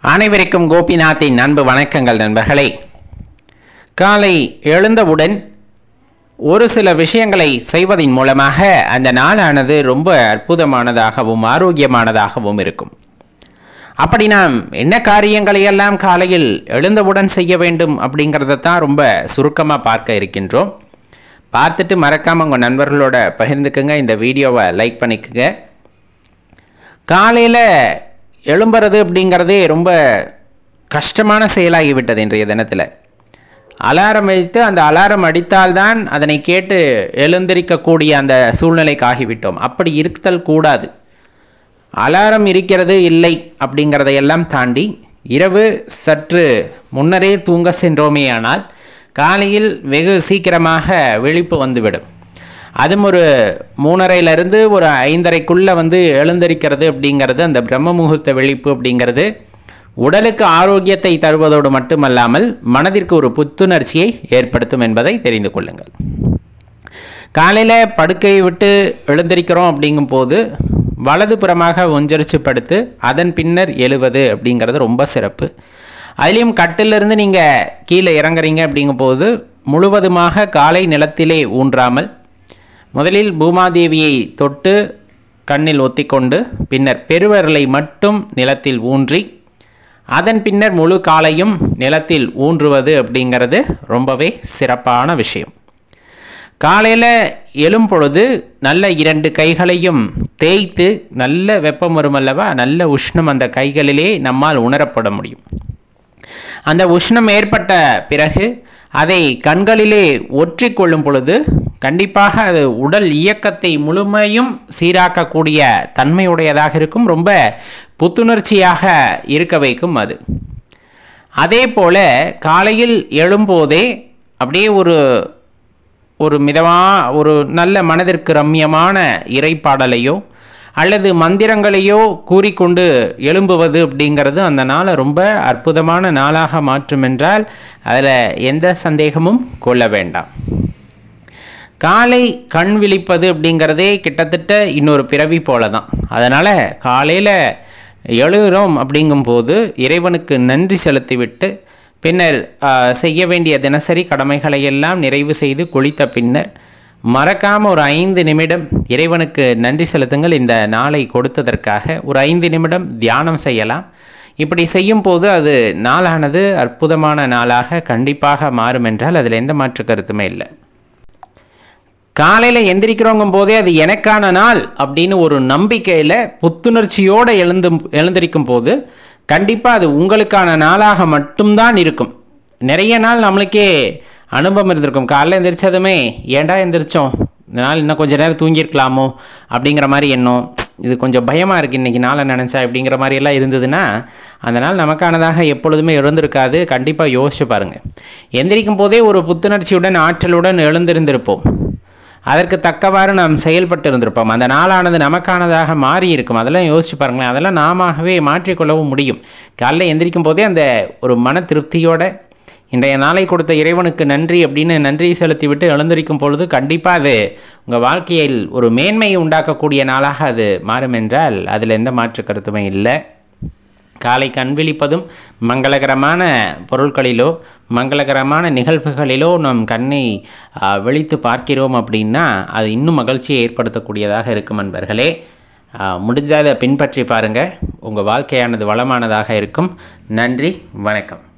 அனைவருக்கும் கோபிநாத்தின் அன்பு வணக்கங்கள் நண்பர்களே காலை எழுந்தவுடன் ஒரு சில விஷயங்களை செய்வதின் மூலமாக அந்த நாளானது ரொம்ப அற்புதமானதாகவும் ஆரோக்கியமானதாகவும் இருக்கும் அப்படி நாம் என்ன காரியங்களை எல்லாம் காலையில் எழுந்தவுடன் செய்ய வேண்டும் அப்படிங்கிறத தான் ரொம்ப சுருக்கமாக பார்க்க இருக்கின்றோம் பார்த்துட்டு மறக்காமல் உங்கள் நண்பர்களோட பகிர்ந்துக்குங்க இந்த வீடியோவை லைக் பண்ணிக்கோங்க காலையில் எழும்புறது அப்படிங்கிறதே ரொம்ப கஷ்டமான செயலாகிவிட்டது இன்றைய தினத்தில் அலாரம் வைத்து அந்த அலாரம் அடித்தால்தான் அதனை கேட்டு எழுந்திருக்கக்கூடிய அந்த சூழ்நிலைக்கு ஆகிவிட்டோம் அப்படி இருத்தல் கூடாது அலாரம் இருக்கிறது இல்லை அப்படிங்கிறதையெல்லாம் தாண்டி இரவு சற்று முன்னரே தூங்க சென்றோமேயானால் காலையில் வெகு சீக்கிரமாக விழிப்பு வந்துவிடும் அதுவும் ஒரு மூணரையிலிருந்து ஒரு ஐந்தரைக்குள்ளே வந்து எழுந்திருக்கிறது அப்படிங்கிறது அந்த பிரம்ம முகூர்த்த விழிப்பு அப்படிங்கிறது உடலுக்கு ஆரோக்கியத்தை தருவதோடு மட்டுமல்லாமல் மனதிற்கு ஒரு புத்துணர்ச்சியை ஏற்படுத்தும் என்பதை தெரிந்து கொள்ளுங்கள் காலையில் படுக்கையை விட்டு எழுந்திருக்கிறோம் அப்படிங்கும்போது வலதுபுறமாக ஒஞ்சரிச்சு படுத்து அதன் பின்னர் எழுவது அப்படிங்கிறது ரொம்ப சிறப்பு அதுலேயும் கட்டிலிருந்து நீங்கள் கீழே இறங்குறீங்க அப்படிங்கும்போது முழுவதுமாக காலை நிலத்திலே ஊன்றாமல் முதலில் பூமாதேவியை தொட்டு கண்ணில் ஒத்திக்கொண்டு பின்னர் பெருவரலை மட்டும் நிலத்தில் ஊன்றி அதன் பின்னர் முழு காலையும் நிலத்தில் ஊன்றுவது அப்படிங்கிறது ரொம்பவே சிறப்பான விஷயம் காலையில் எழும் பொழுது நல்ல இரண்டு கைகளையும் தேய்த்து நல்ல வெப்பம் வரும் அல்லவா நல்ல உஷ்ணம் அந்த கைகளிலே நம்மால் உணரப்பட முடியும் அந்த உஷ்ணம் ஏற்பட்ட பிறகு அதை கண்களிலே ஒற்றி கொள்ளும் பொழுது கண்டிப்பாக அது உடல் இயக்கத்தை முழுமையும் சீராக்கக்கூடிய தன்மையுடையதாக இருக்கும் ரொம்ப புத்துணர்ச்சியாக இருக்க வைக்கும் அது அதே போல காலையில் எழும்போதே அப்படியே ஒரு ஒரு மிதமாக ஒரு நல்ல மனதிற்கு ரம்யமான இறைப்பாடலையோ அல்லது மந்திரங்களையோ கூறிக்கொண்டு எழும்புவது அப்படிங்கிறது அந்த நாளை ரொம்ப அற்புதமான நாளாக மாற்றும் என்றால் அதில் எந்த சந்தேகமும் கொள்ள வேண்டாம் காலை கண் விழிப்பது அப்படிங்கிறதே கிட்டத்தட்ட இன்னொரு பிறவி போல தான் அதனால் காலையில் எழுகிறோம் அப்படிங்கும்போது இறைவனுக்கு நன்றி செலுத்திவிட்டு பின்னர் செய்ய வேண்டிய தினசரி கடமைகளை எல்லாம் நிறைவு செய்து குளித்த பின்னர் மறக்காமல் ஒரு ஐந்து நிமிடம் இறைவனுக்கு நன்றி செலுத்துங்கள் இந்த நாளை கொடுத்ததற்காக ஒரு ஐந்து நிமிடம் தியானம் செய்யலாம் இப்படி செய்யும் போது அது நாளானது அற்புதமான நாளாக கண்டிப்பாக மாறும் என்றால் அதில் எந்த மாற்று கருத்துமே இல்லை காலையில் எந்திரிக்கிறோங்கும் போதே அது எனக்கான நாள் அப்படின்னு ஒரு நம்பிக்கையில் புத்துணர்ச்சியோடு எழுந்து எழுந்திருக்கும் போது கண்டிப்பாக அது உங்களுக்கான நாளாக மட்டும்தான் இருக்கும் நிறைய நாள் நம்மளுக்கே அனுபவம் இருந்திருக்கும் காலைல எந்திரிச்சதுமே ஏண்டா எந்திரிச்சோம் இந்த நாள் இன்னும் கொஞ்சம் நேரம் தூங்கியிருக்கலாமோ அப்படிங்கிற மாதிரி எண்ணம் இது கொஞ்சம் பயமாக இருக்குது இன்றைக்கி நாளை நினச்சா இப்படிங்கிற மாதிரி எல்லாம் இருந்ததுன்னா அந்த நாள் நமக்கானதாக எப்பொழுதுமே எழுந்திருக்காது கண்டிப்பாக யோசிச்சு பாருங்கள் எந்திரிக்கும் போதே ஒரு புத்துணர்ச்சியுடன் ஆற்றலுடன் எழுந்திருந்திருப்போம் அதற்கு தக்கவாறு நாம் செயல்பட்டு இருந்திருப்போம் அந்த நாளானது நமக்கானதாக மாறி இருக்கும் அதெல்லாம் யோசிச்சு பாருங்களேன் அதெல்லாம் நாமவே மாற்றிக்கொள்ளவும் முடியும் காலைல எந்திரிக்கும் போதே அந்த ஒரு மன திருப்தியோட இன்றைய நாளை கொடுத்த இறைவனுக்கு நன்றி அப்படின்னு நன்றி செலுத்தி விட்டு எழுந்திருக்கும் பொழுது கண்டிப்பாக அது உங்கள் வாழ்க்கையில் ஒரு மேன்மையை உண்டாக்கக்கூடிய நாளாக அது மாறும் என்றால் அதில் எந்த மாற்று கருத்துமே இல்லை காலை கண் விழிப்பதும் மங்களகரமான பொருட்களிலோ மங்களகரமான நிகழ்வுகளிலோ நம் கண்ணை விழித்து பார்க்கிறோம் அப்படின்னா அது இன்னும் மகிழ்ச்சியை ஏற்படுத்தக்கூடியதாக இருக்கும் நண்பர்களே முடிஞ்ச அதை பின்பற்றி பாருங்கள் உங்கள் வாழ்க்கையானது வளமானதாக இருக்கும் நன்றி வணக்கம்